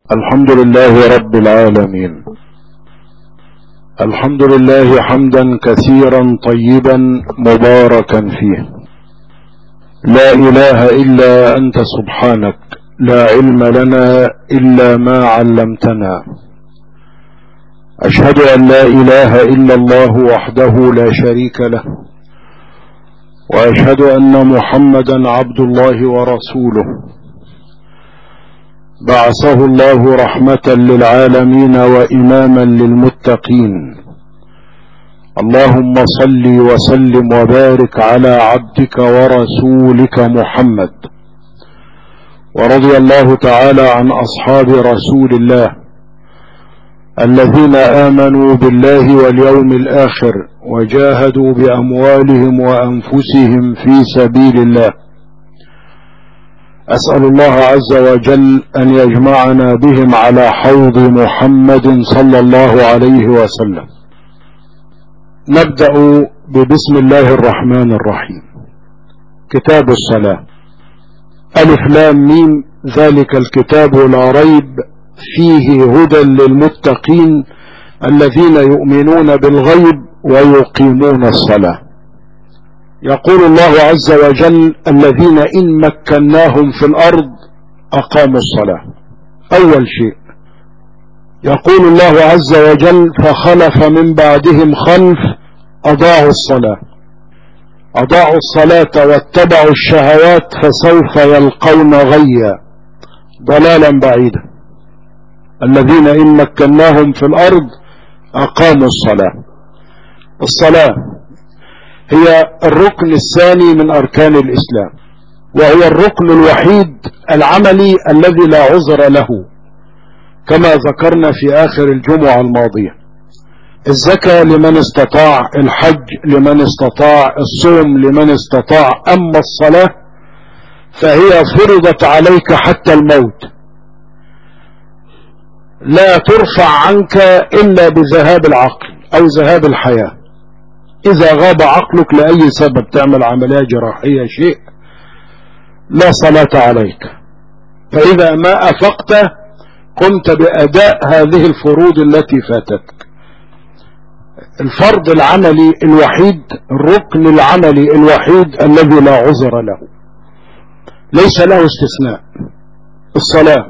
الحمد لله رب العالمين الحمد لله حمدا كثيرا طيبا مباركا فيه لا اله الا انت سبحانك لا علم لنا الا ما علمتنا اشهد ان لا اله الا الله وحده لا شريك له واشهد ان محمدا عبد الله ورسوله بعثه الله رحمة للعالمين وإماما للمتقين اللهم صل وسلم وبارك على عبدك ورسولك محمد ورضي الله تعالى عن أصحاب رسول الله الذين آمنوا بالله واليوم الآخر وجاهدوا بأموالهم وأنفسهم في سبيل الله أسأل الله عز وجل أن يجمعنا بهم على حوض محمد صلى الله عليه وسلم نبدأ ببسم الله الرحمن الرحيم كتاب الصلاة ألف لام ميم ذلك الكتاب لا ريب فيه هدى للمتقين الذين يؤمنون بالغيب ويقيمون الصلاه يقول الله عز وجل الذين إن مكناهم في الأرض أقاموا الصلاة أول شيء يقول الله عز وجل فخلف من بعدهم خلف أضاعوا الصلاة أضاعوا الصلاة واتبعوا الشهوات فسوف يلقون غيا ضلالا بعيدا الذين إن مكناهم في الأرض أقاموا الصلاة الصلاة هي الركن الثاني من أركان الإسلام وهو الركن الوحيد العملي الذي لا عذر له كما ذكرنا في آخر الجمعة الماضية الزكاة لمن استطاع الحج لمن استطاع الصوم لمن استطاع أما الصلاة فهي فرضت عليك حتى الموت لا ترفع عنك إلا بذهاب العقل أو ذهاب الحياة إذا غاب عقلك لأي سبب تعمل عملية جراحية شيء لا صلاة عليك فإذا ما أفقت قمت بأداء هذه الفروض التي فاتتك الفرض العملي الوحيد الركن العملي الوحيد الذي لا عذر له ليس له استثناء الصلاة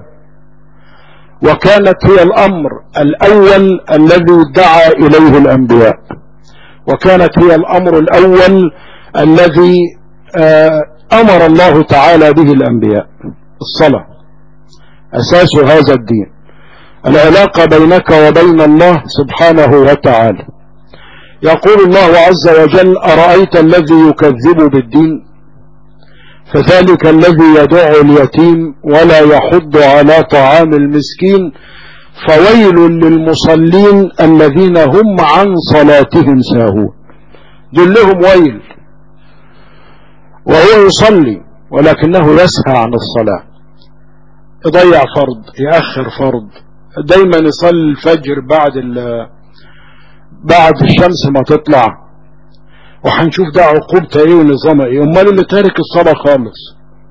وكانت هي الأمر الأول الذي دعا إليه الأنبياء وكانت هي الأمر الأول الذي أمر الله تعالى به الأنبياء الصلاة أساس هذا الدين العلاقة بينك وبين الله سبحانه وتعالى يقول الله عز وجل أرأيت الذي يكذب بالدين فذلك الذي يدع اليتيم ولا يحض على طعام المسكين فويل للمصلين الذين هم عن صلاتهم ساهون دول لهم ويل وهو يصلي ولكنه يسهى عن الصلاة يضيع فرض يأخر فرض دايما يصلي الفجر بعد بعد الشمس ما تطلع وهنشوف ده عقوبته ايه ونظامه ايه امال اللي تارك الصلاة خالص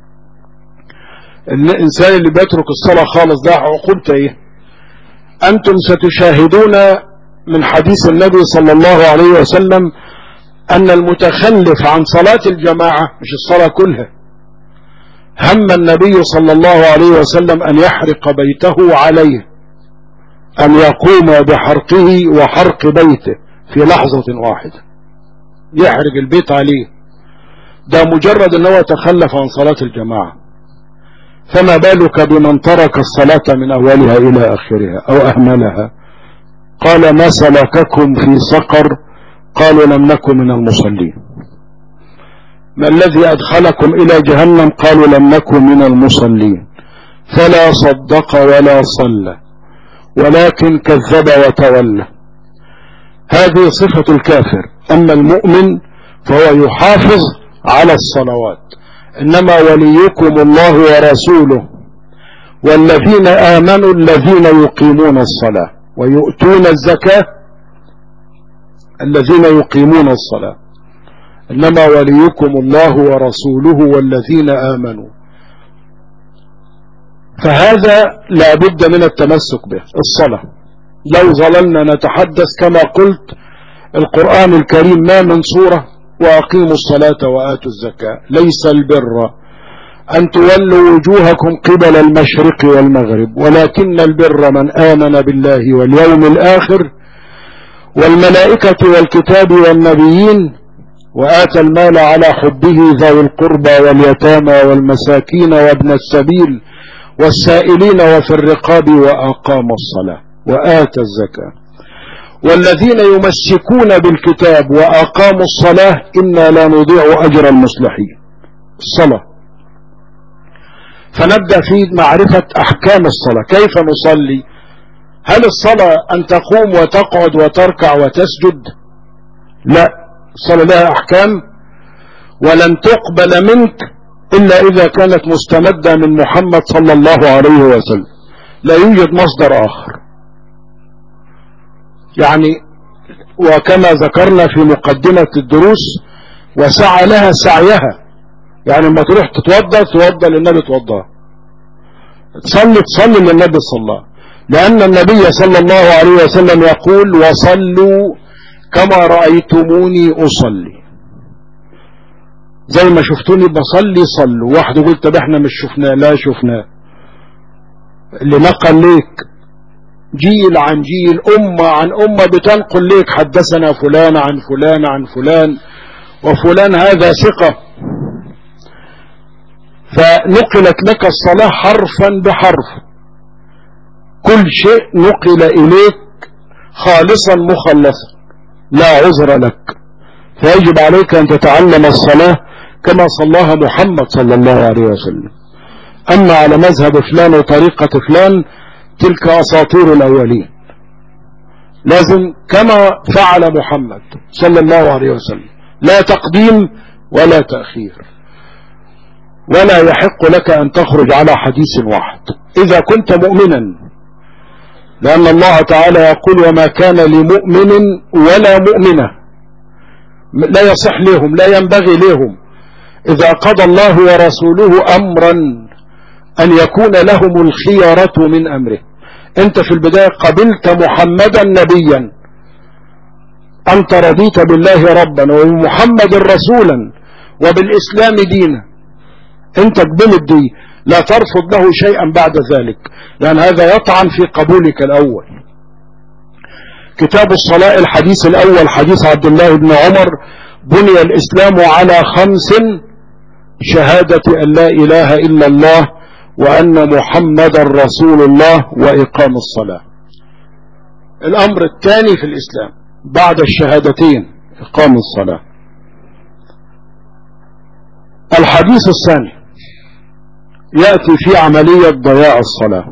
الانسان اللي بيترك الصلاة خالص ده عقوبته ايه أنتم ستشاهدون من حديث النبي صلى الله عليه وسلم أن المتخلف عن صلاة الجماعة مش الصلاة كلها هم النبي صلى الله عليه وسلم أن يحرق بيته عليه أن يقوم بحرقه وحرق بيته في لحظة واحدة يحرق البيت عليه ده مجرد أنه تخلف عن صلاة الجماعة فما بالك بمن ترك الصلاة من أولها إلى آخرها أو أهملها قال ما سلككم في سقر قالوا لم نكن من المصلين ما الذي أدخلكم إلى جهنم قالوا لم نكن من المصلين فلا صدق ولا صلى ولكن كذب وتولى هذه صفة الكافر أما المؤمن فهو يحافظ على الصلوات إنما وليكم الله ورسوله والذين آمنوا الذين يقيمون الصلاة ويؤتون الزكاة الذين يقيمون الصلاة إنما وليكم الله ورسوله والذين آمنوا فهذا لابد من التمسك به الصلاة لو ظللنا نتحدث كما قلت القرآن الكريم ما من صورة وأقيموا الصلاة وآتوا الزكاة ليس البر أن تولوا وجوهكم قبل المشرق والمغرب ولكن البر من آمن بالله واليوم الآخر والملائكة والكتاب والنبيين وآتى المال على حبه ذوي القربى واليتامى والمساكين وابن السبيل والسائلين وفي الرقاب وأقام الصلاة وآتى الزكاة والذين يمسكون بالكتاب وأقاموا الصلاة إنا لا نضيع أجر المصلحين الصلاة فنبدأ في معرفة أحكام الصلاة كيف نصلي هل الصلاة أن تقوم وتقعد وتركع وتسجد لا الصلاة لها أحكام ولن تقبل منك إلا إذا كانت مستمدة من محمد صلى الله عليه وسلم لا يوجد مصدر آخر يعني وكما ذكرنا في مقدمة الدروس وسعى لها سعيها يعني لما تروح تتوضى توضى للنبي توضى تصلي تصلي للنبي صلى الله لأن النبي صلى الله عليه وسلم يقول وصلوا كما رأيتموني أصلي زي ما شفتوني بصلي صلوا واحد يقول طب احنا مش شفناه لا شفناه اللي نقل ليك جيل عن جيل أمة عن أمة بتنقل ليك حدثنا فلان عن فلان عن فلان وفلان هذا ثقة فنقلت لك الصلاة حرفا بحرف كل شيء نقل إليك خالصا مخلصا لا عذر لك فيجب عليك أن تتعلم الصلاة كما صلاها محمد صلى الله عليه وسلم أما على مذهب فلان وطريقة فلان تلك أساطير الأولين لازم كما فعل محمد صلى الله عليه وسلم لا تقديم ولا تأخير ولا يحق لك أن تخرج على حديث واحد إذا كنت مؤمنا لأن الله تعالى يقول وما كان لمؤمن ولا مؤمنة لا يصح لهم لا ينبغي لهم إذا قضى الله ورسوله أمرا أن يكون لهم الخيارة من أمره أنت في البداية قبلت محمدا نبيا أنت رضيت بالله ربا وبمحمد رسولا وبالإسلام دينا أنت قبلت دي لا ترفض له شيئا بعد ذلك لأن هذا يطعن في قبولك الأول كتاب الصلاة الحديث الأول حديث عبد الله بن عمر بني الإسلام على خمس شهادة أن لا إله إلا الله وأن محمد رسول الله وإقام الصلاة الأمر الثاني في الإسلام بعد الشهادتين إقام الصلاة الحديث الثاني يأتي في عملية ضياع الصلاة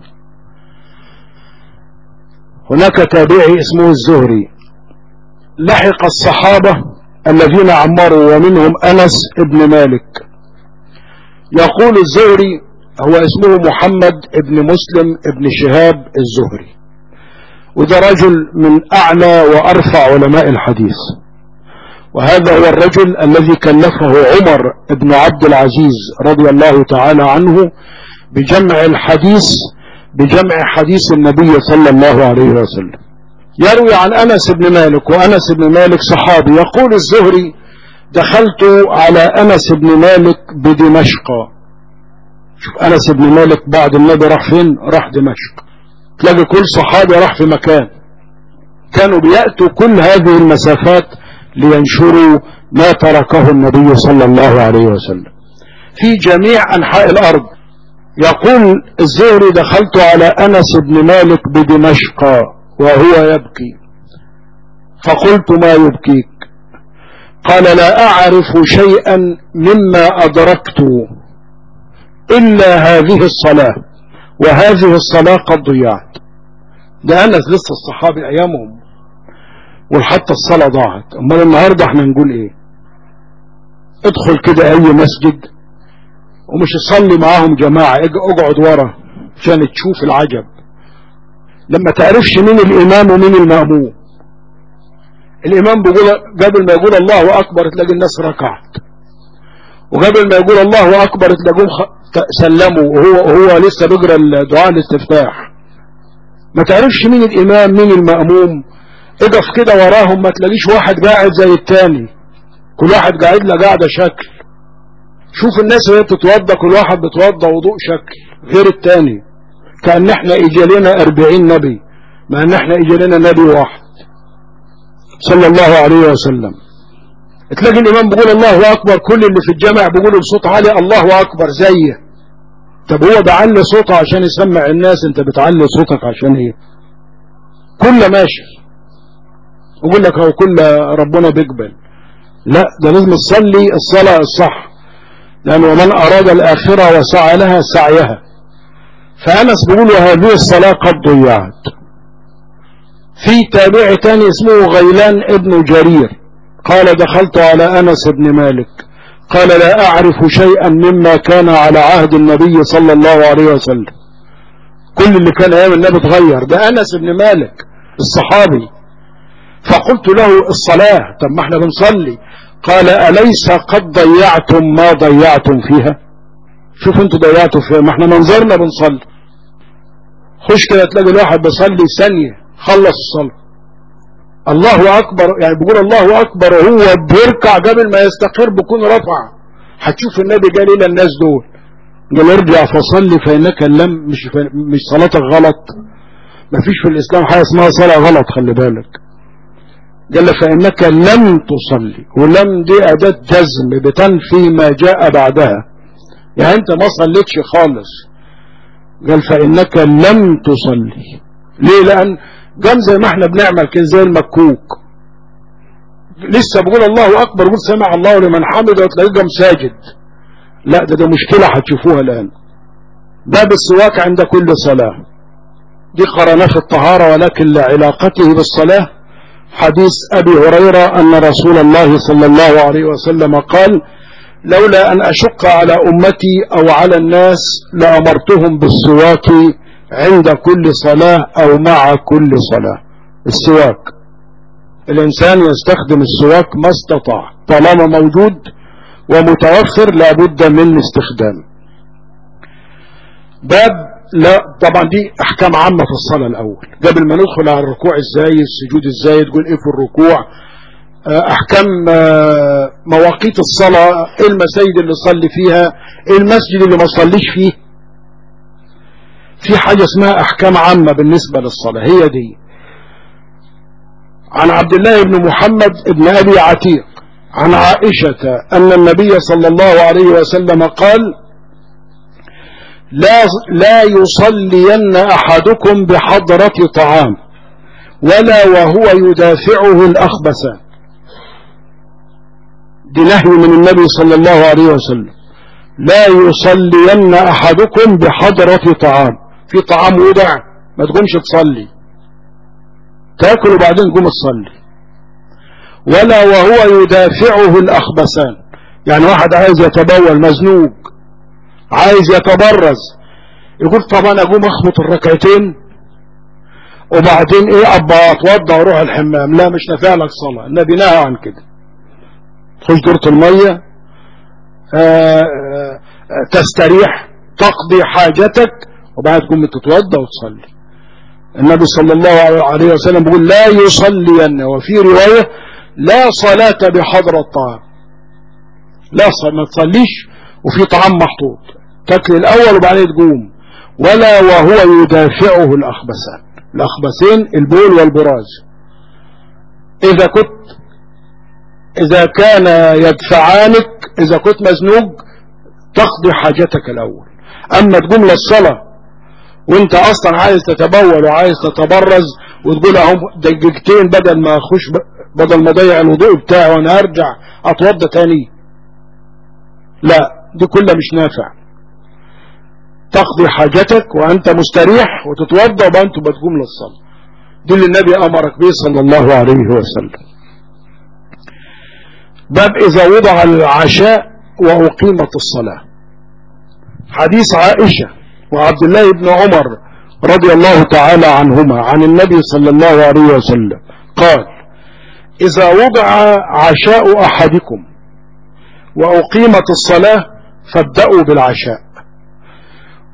هناك تابعي اسمه الزهري لحق الصحابة الذين عمروا ومنهم أنس ابن مالك يقول الزهري هو اسمه محمد ابن مسلم ابن شهاب الزهري وده رجل من أعلى وأرفع علماء الحديث وهذا هو الرجل الذي كلفه عمر بن عبد العزيز رضي الله تعالى عنه بجمع الحديث بجمع حديث النبي صلى الله عليه وسلم يروي عن أنس بن مالك وأنس بن مالك صحابي يقول الزهري دخلت على أنس بن مالك بدمشق شوف أنس بن مالك بعد النبي راح فين راح دمشق تلاقي كل صحابي راح في مكان كانوا بيأتوا كل هذه المسافات لينشروا ما تركه النبي صلى الله عليه وسلم في جميع أنحاء الأرض يقول الزهري دخلت على أنس بن مالك بدمشق وهو يبكي فقلت ما يبكيك قال لا أعرف شيئا مما أدركت إلا هذه الصلاة وهذه الصلاة قد ضيعت ده أنس لسه الصحابي أيامهم وحتى الصلاة ضاعت أمال النهاردة احنا نقول ايه ادخل كده أي مسجد ومش تصلي معاهم جماعة اقعد ورا عشان تشوف العجب لما تعرفش مين الإمام ومين المأموم الإمام بيقول قبل ما يقول الله أكبر تلاقي الناس ركعت وقبل ما يقول الله أكبر تلاقيهم سلموا وهو وهو لسه بيقرا دعاء الاستفتاح ما تعرفش مين الامام مين المأموم اقف كده وراهم ما تلاقيش واحد قاعد زي التاني كل واحد قاعد له قاعدة شكل شوف الناس وهي بتتوضى كل واحد بيتوضى وضوء شكل غير التاني كأن احنا اجى لنا اربعين نبي مع ان احنا اجى لنا نبي واحد صلى الله عليه وسلم تلاقي الامام بيقول الله اكبر كل اللي في الجامع بيقولوا بصوت عالي الله اكبر زيه طب هو بعلي صوته عشان يسمع الناس انت بتعلي صوتك عشان ايه كل ماشي يقول لك هو كل ربنا بيقبل لا ده لازم تصلي الصلاة الصح لأنه من أراد الآخرة وسعى لها سعيها فأنس بيقول هذه الصلاة قد ضيعت في تابع تاني اسمه غيلان ابن جرير قال دخلت على أنس بن مالك قال لا أعرف شيئا مما كان على عهد النبي صلى الله عليه وسلم كل اللي كان أيام النبي اتغير ده أنس بن مالك الصحابي فقلت له الصلاة طب ما احنا بنصلي قال أليس قد ضيعتم ما ضيعتم فيها شوف انتوا ضيعتوا فيها ما احنا منظرنا بنصلي خش كده تلاقي الواحد بيصلي ثانية خلص الصلاة الله أكبر يعني بيقول الله أكبر وهو بيركع قبل ما يستقر بيكون رفع هتشوف النبي قال إلى الناس دول قال ارجع فصلي فإنك لم مش مش صلاتك غلط ما فيش في الإسلام حاجة اسمها صلاة غلط خلي بالك قال فإنك لم تصلي ولم دي أداة جزم بتنفي ما جاء بعدها يعني أنت ما صليتش خالص قال فإنك لم تصلي ليه لأن قام زي ما احنا بنعمل كده زي المكوك لسه بقول الله أكبر بقول سمع الله لمن حمده وتلاقيه قام ساجد لا ده ده مشكلة هتشوفوها الآن باب السواك عند كل صلاة دي قرناه في الطهارة ولكن لعلاقته بالصلاة حديث أبي هريرة أن رسول الله صلى الله عليه وسلم قال لولا أن أشق على أمتي أو على الناس لأمرتهم بالسواك عند كل صلاة أو مع كل صلاة السواك الإنسان يستخدم السواك ما استطاع طالما موجود ومتوفر لابد من استخدامه باب لا طبعا دي احكام عامة في الصلاة الاول قبل ما ندخل على الركوع ازاي السجود ازاي تقول ايه في الركوع احكام مواقيت الصلاة ايه المساجد اللي صلي فيها ايه المسجد اللي ما صليش فيه في حاجة اسمها احكام عامة بالنسبة للصلاة هي دي عن عبد الله بن محمد بن ابي عتيق عن عائشة ان النبي صلى الله عليه وسلم قال لا, لا يصلين أحدكم بحضرة طعام ولا وهو يدافعه الأخبثان دي نهي من النبي صلى الله عليه وسلم لا يصلين أحدكم بحضرة طعام في طعام وضع ما تقومش تصلي تاكل وبعدين تقوم تصلي ولا وهو يدافعه الأخبثان يعني واحد عايز يتبول مزنوق عايز يتبرز يقول طب انا اقوم اخبط الركعتين وبعدين ايه ابا اتوضى واروح الحمام لا مش نافع لك صلاه النبي نهى عن كده تخش دورة الميه آآ آآ تستريح تقضي حاجتك وبعد تقوم تتوضى وتصلي النبي صلى الله عليه وسلم بيقول لا يصلين وفي روايه لا صلاه بحضر الطعام لا صلاة ما تصليش وفي طعام محطوط تاكل الاول وبعدين تقوم ولا وهو يدافعه الاخبثان الاخبثين البول والبراز اذا كنت اذا كان يدفعانك اذا كنت مزنوق تقضي حاجتك الاول اما تقوم للصلاة وانت اصلا عايز تتبول وعايز تتبرز وتقول اهم دقيقتين بدل ما اخش بدل ما اضيع الوضوء بتاعي وانا ارجع اتوضى تاني لا دي كلها مش نافع تقضي حاجتك وانت مستريح وتتوضا وانت بتقوم للصلاة دي اللي النبي امرك به صلى الله عليه وسلم باب اذا وضع العشاء واقيمت الصلاة حديث عائشة وعبد الله بن عمر رضي الله تعالى عنهما عن النبي صلى الله عليه وسلم قال اذا وضع عشاء احدكم وأقيمت الصلاة فابدأوا بالعشاء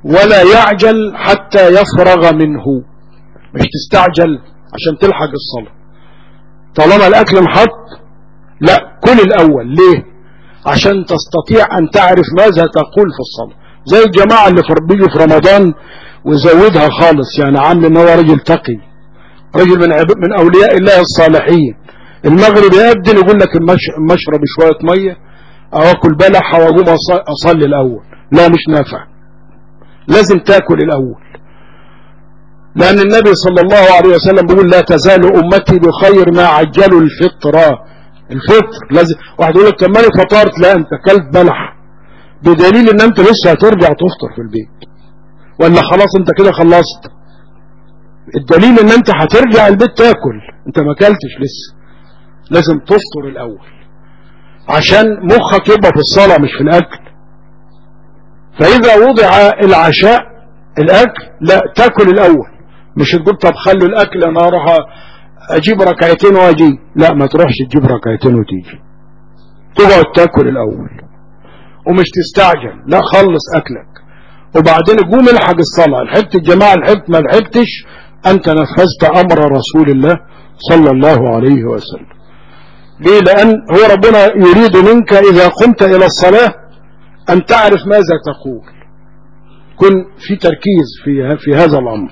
ولا يعجل حتى يفرغ منه مش تستعجل عشان تلحق الصلاة طالما الأكل محط لا كل الأول ليه عشان تستطيع أن تعرف ماذا تقول في الصلاة زي الجماعة اللي بيجوا في رمضان ويزودها خالص يعني عامل ان هو رجل تقي رجل من من أولياء الله الصالحين المغرب يأذن يقول لك المشرب شوية مية أو أكل بلح أو أقوم أصلي الأول لا مش نافع لازم تاكل الأول لأن النبي صلى الله عليه وسلم بيقول لا تزال أمتي بخير ما عجلوا الفطرة الفطر لازم واحد يقول لك طب مالي فطرت لا أنت كلت بلح بدليل ان انت لسه هترجع تفطر في البيت ولا خلاص انت كده خلصت الدليل ان انت هترجع البيت تاكل انت ما اكلتش لسه لازم تفطر الاول عشان مخك يبقى في الصلاة مش في الاكل فاذا وضع العشاء الاكل لا تاكل الاول مش تقول طب خلوا الاكل انا اروح اجيب ركعتين واجي لا ما تروحش تجيب ركعتين وتيجي تقعد تاكل الاول ومش تستعجل لا خلص اكلك وبعدين قوم الحق الصلاة لحقت الجماعة لحقت ما لحقتش انت نفذت امر رسول الله صلى الله عليه وسلم ليه لان هو ربنا يريد منك اذا قمت الى الصلاة ان تعرف ماذا تقول كن في تركيز في, في هذا الامر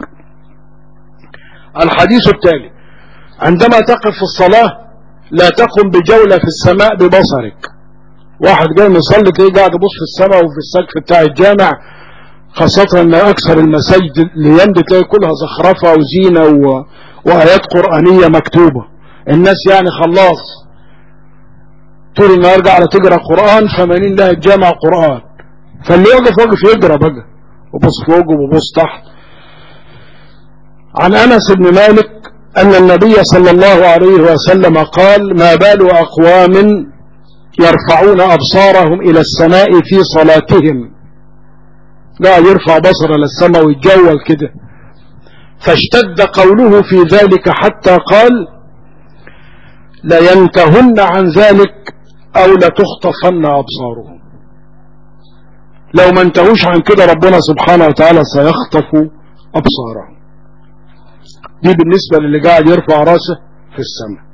الحديث التالي عندما تقف في الصلاة لا تقم بجولة في السماء ببصرك واحد جاي مصلي تلاقيه قاعد يبص في السماء وفي السقف بتاع الجامع خاصة ان اكثر المساجد اللي يمضي تلاقي كلها زخرفة وزينة و... وايات قرآنية مكتوبة الناس يعني خلاص طول النهار قاعدة تقرا قرآن فمانين لها الجامع قرآن فاللي يقف وقف يقرا بقى وبص فوق وبص تحت عن انس بن مالك ان النبي صلى الله عليه وسلم قال ما بال اقوام يرفعون أبصارهم إلى السماء في صلاتهم لا يرفع بصر إلى السماء ويتجول كده فاشتد قوله في ذلك حتى قال لينتهن عن ذلك أو لتخطفن أبصارهم لو ما انتهوش عن كده ربنا سبحانه وتعالى سيخطف أبصارهم دي بالنسبة للي قاعد يرفع راسه في السماء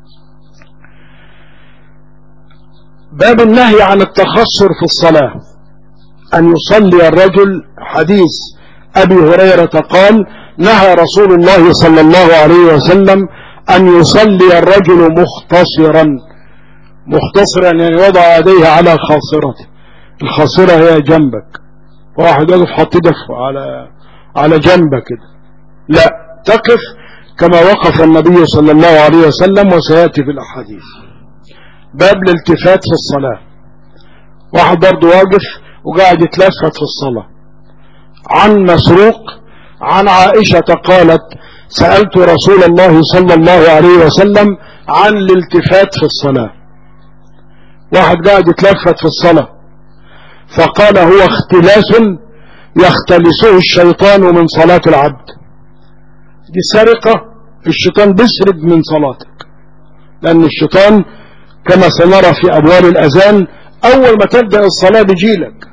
باب النهي عن التخصر في الصلاة أن يصلي الرجل حديث أبي هريرة قال نهى رسول الله صلى الله عليه وسلم أن يصلي الرجل مختصرا مختصرا يعني وضع يديه على خاصرته الخاصرة هي جنبك واحد يقف حط على على جنبك كده لا تقف كما وقف النبي صلى الله عليه وسلم وسيأتي في الأحاديث باب الالتفات في الصلاة واحد برضه واقف وقاعد يتلفت في الصلاة عن مسروق عن عائشة قالت سألت رسول الله صلى الله عليه وسلم عن الالتفات في الصلاة واحد قاعد يتلفت في الصلاة فقال هو اختلاس يختلسه الشيطان من صلاة العبد دي سرقة الشيطان بيسرق من صلاتك لأن الشيطان كما سنرى في أبواب الأذان أول ما تبدأ الصلاة بيجيلك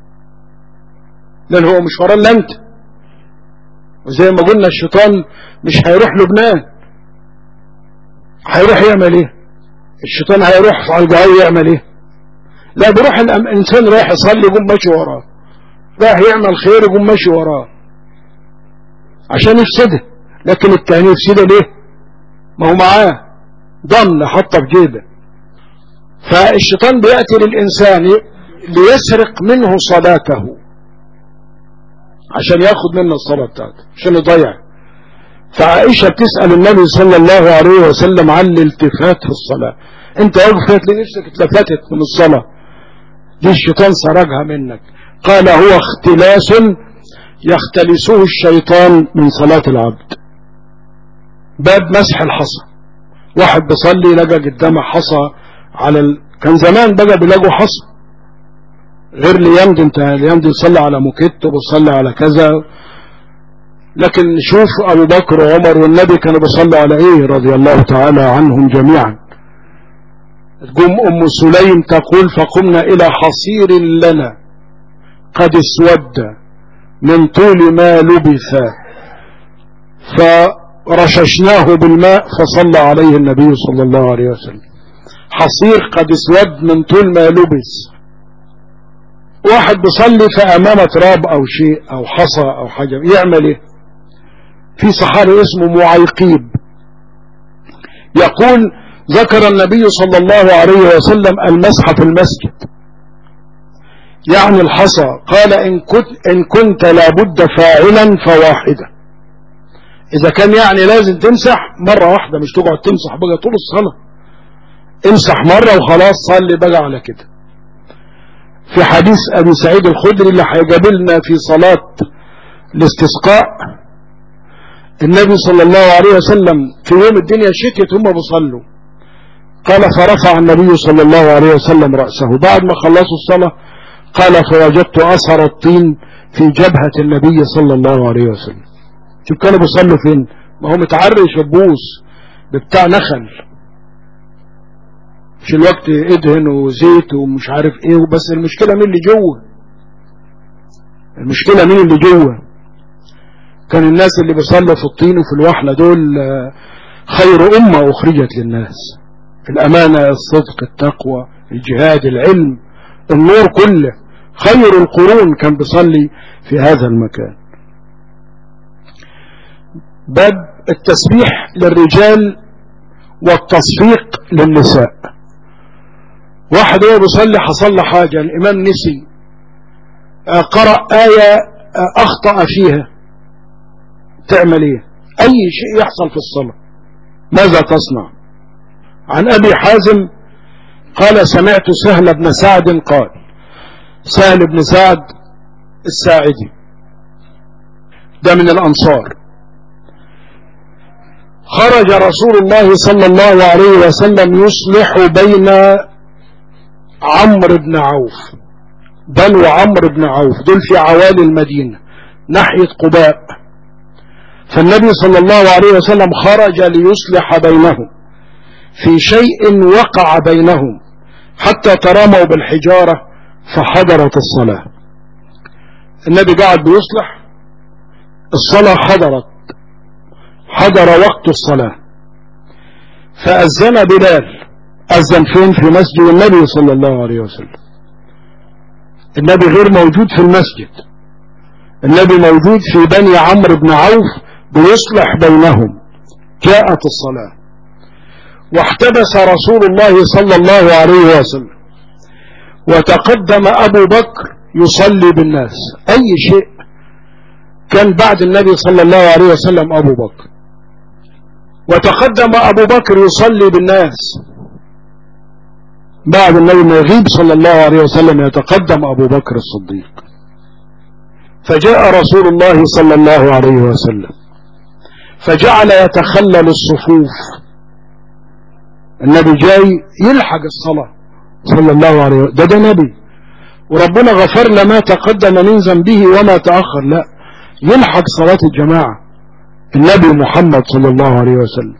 لأن هو مش ورا إلا أنت وزي ما قلنا الشيطان مش هيروح لبنان هيروح يعمل ايه الشيطان هيروح على الجهاوي يعمل ايه لا بيروح الانسان رايح يصلي يقوم ماشي وراه رايح يعمل خير يقوم ماشي وراه عشان يفسده لكن التاني يفسده ليه ما هو معاه ضمن حطه في جيبه فالشيطان بيأتي للإنسان ليسرق منه صلاته عشان ياخد منه الصلاة بتاعته عشان يضيع فعائشة بتسأل النبي صلى الله عليه وسلم عن الالتفات في الصلاة انت واقف تلاقي نفسك اتلفتت من الصلاة دي الشيطان سرقها منك قال هو اختلاس يختلسه الشيطان من صلاة العبد باب مسح الحصى واحد بيصلي لقى قدامه حصى على ال... كان زمان بقى بيلاقوا حصى غير اليمد انت اليمد يصلي على موكيت وبيصلي على كذا لكن شوف ابو بكر وعمر والنبي كانوا بيصلوا على ايه رضي الله تعالى عنهم جميعا تقوم ام سليم تقول فقمنا الى حصير لنا قد اسود من طول ما لبث فرششناه بالماء فصلى عليه النبي صلى الله عليه وسلم حصير قد اسود من طول ما لبث واحد بيصلي فأمام تراب أو شيء أو حصى أو حاجة يعمل إيه في صحابي اسمه معيقيب يقول ذكر النبي صلى الله عليه وسلم المسح في المسجد يعني الحصى قال إن كنت, إن كنت لابد فاعلا فواحدة إذا كان يعني لازم تمسح مرة واحدة مش تقعد تمسح بقى طول الصلاة امسح مرة وخلاص صلي بقى على كده في حديث أبي سعيد الخدري اللي هيقابلنا في صلاة الاستسقاء النبي صلى الله عليه وسلم في يوم الدنيا شتت هم بيصلوا قال فرفع النبي صلى الله عليه وسلم رأسه بعد ما خلصوا الصلاة قال فوجدت أثر الطين في جبهة النبي صلى الله عليه وسلم شوف كانوا بيصلوا فين ما هو متعرش ببوس بتاع نخل مش الوقت ادهن وزيت ومش عارف ايه بس المشكلة مين اللي جوه المشكلة مين اللي جوه كان الناس اللي بيصلوا في الطين وفي الوحلة دول خير أمة أخرجت للناس الأمانة الصدق التقوى الجهاد العلم النور كله خير القرون كان بيصلي في هذا المكان باب التسبيح للرجال والتصفيق للنساء واحد هو بيصلي حصل له حاجة الإمام نسي قرأ آية أخطأ فيها تعمل إيه أي شيء يحصل في الصلاة ماذا تصنع عن أبي حازم قال سمعت سهل بن سعد قال سهل بن سعد الساعدي ده من الأنصار خرج رسول الله صلى الله عليه وسلم يصلح بين عمرو بن عوف بنو عمرو بن عوف دول في عوالي المدينة ناحية قباء فالنبي صلى الله عليه وسلم خرج ليصلح بينهم في شيء وقع بينهم حتى تراموا بالحجارة فحضرت الصلاة النبي قاعد بيصلح الصلاة حضرت حضر وقت الصلاة فأذن بلال أذن فين في مسجد النبي صلى الله عليه وسلم النبي غير موجود في المسجد النبي موجود في بني عمرو بن عوف بيصلح بينهم جاءت الصلاة واحتبس رسول الله صلى الله عليه وسلم وتقدم أبو بكر يصلي بالناس أي شيء كان بعد النبي صلى الله عليه وسلم أبو بكر وتقدم أبو بكر يصلي بالناس بعد النبي ما يغيب صلى الله عليه وسلم يتقدم أبو بكر الصديق فجاء رسول الله صلى الله عليه وسلم فجعل يتخلل الصفوف النبي جاي يلحق الصلاة صلى الله عليه وسلم ده ده نبي وربنا غفر له ما تقدم من ذنبه وما تأخر لا يلحق صلاة الجماعة النبي محمد صلى الله عليه وسلم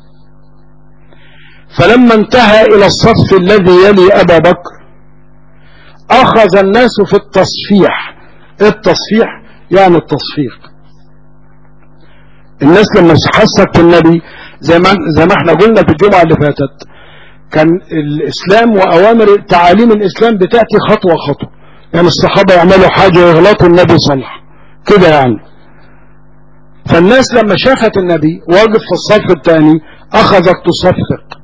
فلما انتهى إلى الصف الذي يلي أبا بكر أخذ الناس في التصفيح التصفيح يعني التصفيق الناس لما حست النبي زي ما زي ما احنا قلنا في الجمعة اللي فاتت كان الإسلام وأوامر تعاليم الإسلام بتأتي خطوة خطوة يعني الصحابة يعملوا حاجة يغلطوا النبي صلح كده يعني فالناس لما شافت النبي واقف في الصف الثاني أخذت تصفق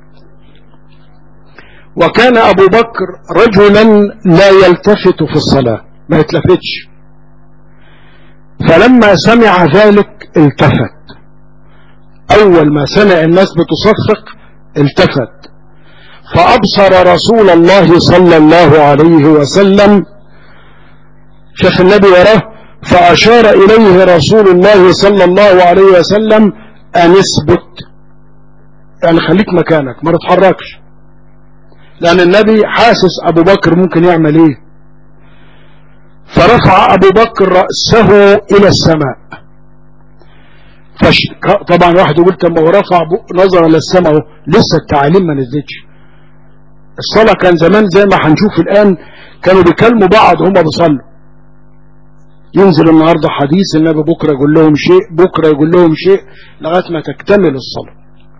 وكان أبو بكر رجلا لا يلتفت في الصلاة ما يتلفتش فلما سمع ذلك التفت أول ما سمع الناس بتصفق التفت فأبصر رسول الله صلى الله عليه وسلم شاف النبي وراه فأشار إليه رسول الله صلى الله عليه وسلم أن اثبت يعني خليك مكانك ما تتحركش لأن النبي حاسس أبو بكر ممكن يعمل إيه فرفع أبو بكر رأسه إلى السماء فش... طبعا واحد يقول طب هو رفع نظرا للسماء لسه التعاليم ما نزلتش الصلاة كان زمان زي ما هنشوف الآن كانوا بيكلموا بعض هم بيصلوا ينزل النهاردة حديث النبي بكرة يقول لهم شيء بكرة يقول لهم شيء لغاية ما تكتمل الصلاة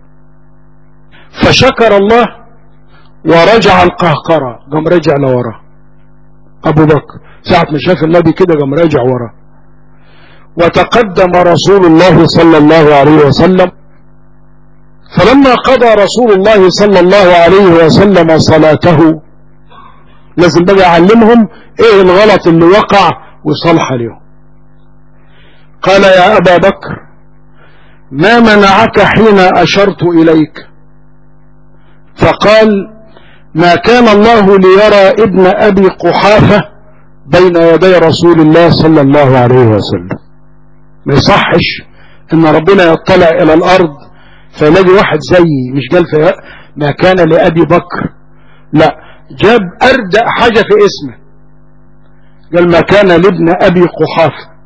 فشكر الله ورجع القهقرة قام رجع لورا أبو بكر ساعة ما شاف النبي كده قام راجع ورا وتقدم رسول الله صلى الله عليه وسلم فلما قضى رسول الله صلى الله عليه وسلم صلاته لازم بقى يعلمهم ايه الغلط اللي وقع وصلح اليوم قال يا أبا بكر ما منعك حين أشرت إليك فقال ما كان الله ليرى ابن أبي قحافة بين يدي رسول الله صلى الله عليه وسلم ما يصحش ان ربنا يطلع الى الارض فيلاقي واحد زيي مش قال في ما كان لأبي بكر لا جاب أردأ حاجة في اسمه قال ما كان لابن أبي قحافة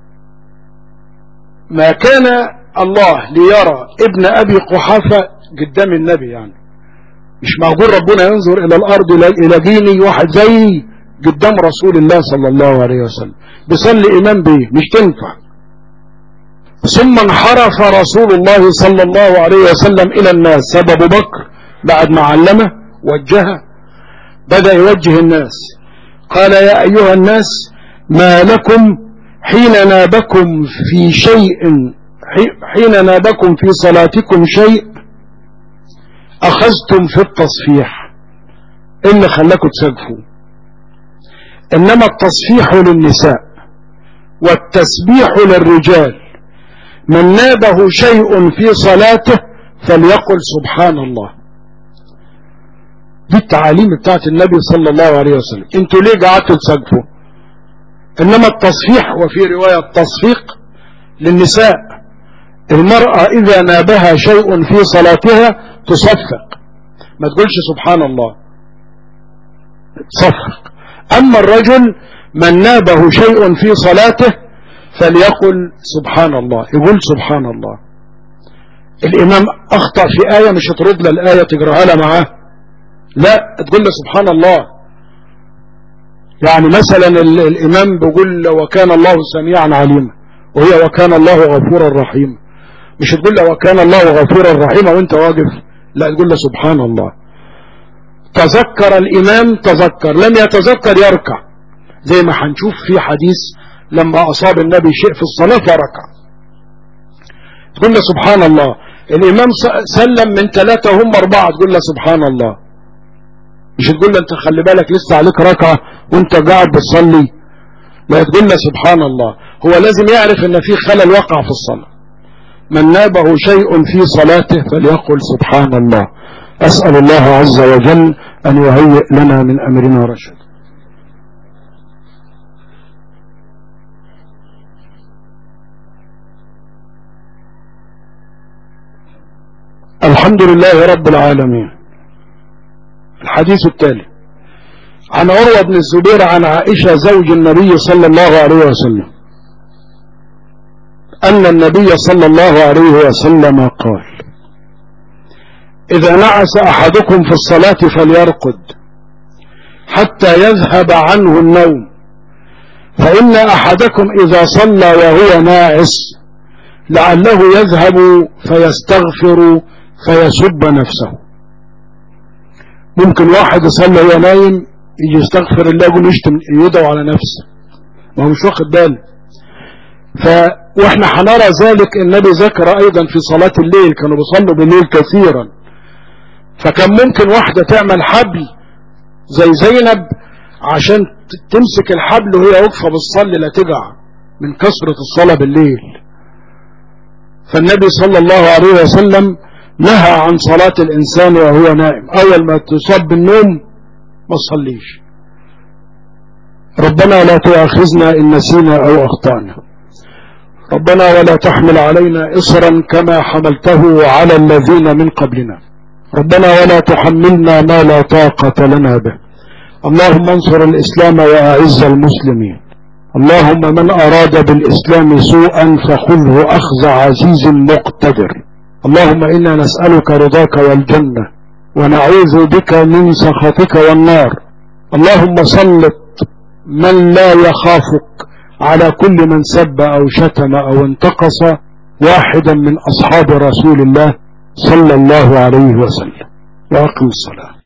ما كان الله ليرى ابن أبي قحافة قدام النبي يعني مش معقول ربنا ينظر إلى الأرض يلاقيني واحد زي قدام رسول الله صلى الله عليه وسلم بيصلي إمام بيه مش تنفع ثم انحرف رسول الله صلى الله عليه وسلم إلى الناس سبب بكر بعد ما علمه وجهه بدأ يوجه الناس قال يا أيها الناس ما لكم حين نابكم في شيء حين نابكم في صلاتكم شيء أخذتم في التصفيح إلا خلاكم تسقفوا إنما التصفيح للنساء والتسبيح للرجال من نابه شيء في صلاته فليقل سبحان الله دي التعاليم بتاعت النبي صلى الله عليه وسلم انتوا ليه قعدتوا تسقفوا انما التصفيح وفي رواية تصفيق للنساء المرأة اذا نابها شيء في صلاتها تصفق ما تقولش سبحان الله تصفق اما الرجل من نابه شيء في صلاته فليقل سبحان الله يقول سبحان الله الامام اخطأ في آية مش هترد له الآية تقرأها لها معاه لا تقول له سبحان الله يعني مثلا الامام بيقول وكان الله سميعا عليما وهي وكان الله غفورا رحيما مش تقول له وكان الله غفورا رحيما وانت واقف لا تقول له سبحان الله تذكر الامام تذكر لم يتذكر يركع زي ما هنشوف في حديث لما اصاب النبي شيء في الصلاة فركع تقول له سبحان الله الامام سلم من ثلاثة هم اربعة تقول له سبحان الله مش تقول له انت خلي بالك لسه عليك ركعة وانت قاعد بتصلي لا تقول له سبحان الله هو لازم يعرف ان في خلل وقع في الصلاة من نابه شيء في صلاته فليقل سبحان الله أسأل الله عز وجل أن يهيئ لنا من أمرنا رشد الحمد لله رب العالمين الحديث التالي عن عروة بن الزبير عن عائشة زوج النبي صلى الله عليه وسلم أن النبي صلى الله عليه وسلم قال إذا نعس أحدكم في الصلاة فليرقد حتى يذهب عنه النوم فإن أحدكم إذا صلى وهو ناعس لعله يذهب فيستغفر فيسب نفسه ممكن واحد يصلي وهو نايم يجي يستغفر الله يقول يشتم يدعو على نفسه ما هو مش واخد باله ف واحنا هنرى ذلك النبي ذكر ايضا في صلاة الليل كانوا بيصلوا بالليل كثيرا فكان ممكن واحدة تعمل حبل زي زينب عشان تمسك الحبل وهي واقفة بتصلي لا تقع من كثرة الصلاة بالليل فالنبي صلى الله عليه وسلم نهى عن صلاة الإنسان وهو نائم أول ما تصاب بالنوم ما تصليش ربنا لا تؤاخذنا إن نسينا أو أخطأنا ربنا ولا تحمل علينا إصرا كما حملته على الذين من قبلنا ربنا ولا تحملنا ما لا طاقة لنا به اللهم انصر الإسلام وأعز المسلمين اللهم من أراد بالإسلام سوءا فخذه أخذ عزيز مقتدر اللهم إنا نسألك رضاك والجنة ونعوذ بك من سخطك والنار اللهم سلط من لا يخافك على كل من سب أو شتم أو انتقص واحدا من أصحاب رسول الله صلى الله عليه وسلم وأقم الصلاة